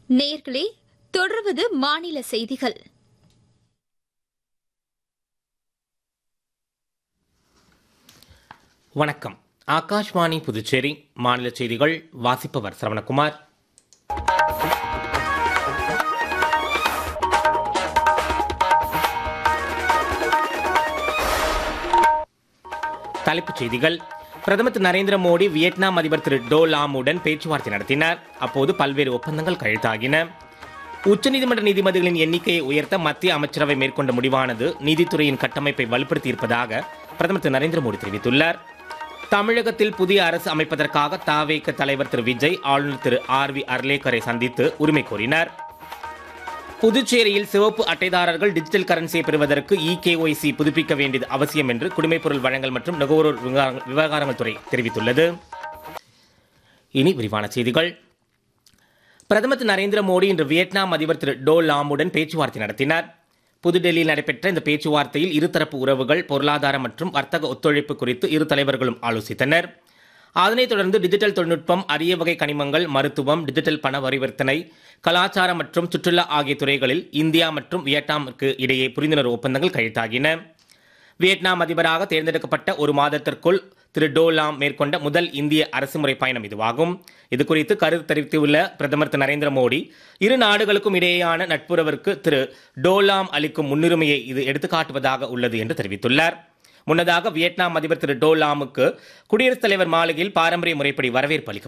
நேர்களே தொடர்வது மாநில செய்திகள் வணக்கம் ஆகாஷ்வாணி புதுச்சேரி மாநில செய்திகள் வாசிப்பவர் சரவணகுமார் தலைப்புச் செய்திகள் பிரதமர் திரு நரேந்திர மோடி வியட்நாம் அதிபர் திரு டோ லாமுடன் பேச்சுவார்த்தை நடத்தினார் அப்போது பல்வேறு ஒப்பந்தங்கள் கையெழுத்தாகின உச்சநீதிமன்ற நீதிபதிகளின் எண்ணிக்கையை உயர்த்த மத்திய அமைச்சரவை மேற்கொண்ட முடிவானது நீதித்துறையின் கட்டமைப்பை வலுப்படுத்தியிருப்பதாக பிரதமர் திரு நரேந்திர மோடி தெரிவித்துள்ளார் தமிழகத்தில் புதிய அரசு அமைப்பதற்காக தாவேக தலைவர் திரு விஜய் ஆளுநர் திரு ஆர் வி அர்லேக்கரை சந்தித்து உரிமை கோரினார் புதுச்சேரியில் சிவப்பு அட்டைதாரர்கள் டிஜிட்டல் கரன்சியை பெறுவதற்கு இகேஒய்சி புதுப்பிக்க வேண்டியது அவசியம் என்று குடிமைப்பொருள் வழங்கல் மற்றும் நுகர்வோர் விவகார- விவகாரங்கள் துறை தெரிவித்துள்ளது இனி விரிவான செய்திகள் பிரதமர் திரு நரேந்திர மோடி இன்று வியட்நாம் அதிபர் திரு டோ லாமுடன் பேச்சுவார்த்தை நடத்தினார் புதுடெல்லியில் நடைபெற்ற இந்த பேச்சுவார்த்தையில் இருதரப்பு உறவுகள் பொருளாதார மற்றும் வர்த்தக ஒத்துழைப்பு குறித்து இரு தலைவர்களும் ஆலோசித்தனர் அதனைத் தொடர்ந்து டிஜிட்டல் தொழில்நுட்பம் அரிய வகை கனிமங்கள் மருத்துவம் டிஜிட்டல் பண பரிவர்த்தனை கலாச்சாரம் மற்றும் சுற்றுலா ஆகிய துறைகளில் இந்தியா மற்றும் வியட்நாமிற்கு இடையே புரிந்துணர்வு ஒப்பந்தங்கள் கையெழுத்தாகின வியட்நாம் அதிபராக தேர்ந்தெடுக்கப்பட்ட ஒரு மாதத்திற்குள் திரு டோலாம் மேற்கொண்ட முதல் இந்திய அரசுமுறை பயணம் இதுவாகும் இது குறித்து கருத்து தெரிவித்துள்ள பிரதமர் திரு நரேந்திர மோடி இரு நாடுகளுக்கும் இடையேயான நட்புறவிற்கு திரு டோலாம் அளிக்கும் முன்னுரிமையை இது எடுத்துக்காட்டுவதாக உள்ளது என்று தெரிவித்துள்ளார் முன்னதாக வியட்நாம் அதிபர் திரு டோலாமுக்கு குடியரசுத் தலைவர் மாளிகையில் பாரம்பரிய முறைப்படி வரவேற்பு அளிக்கப்பட்டது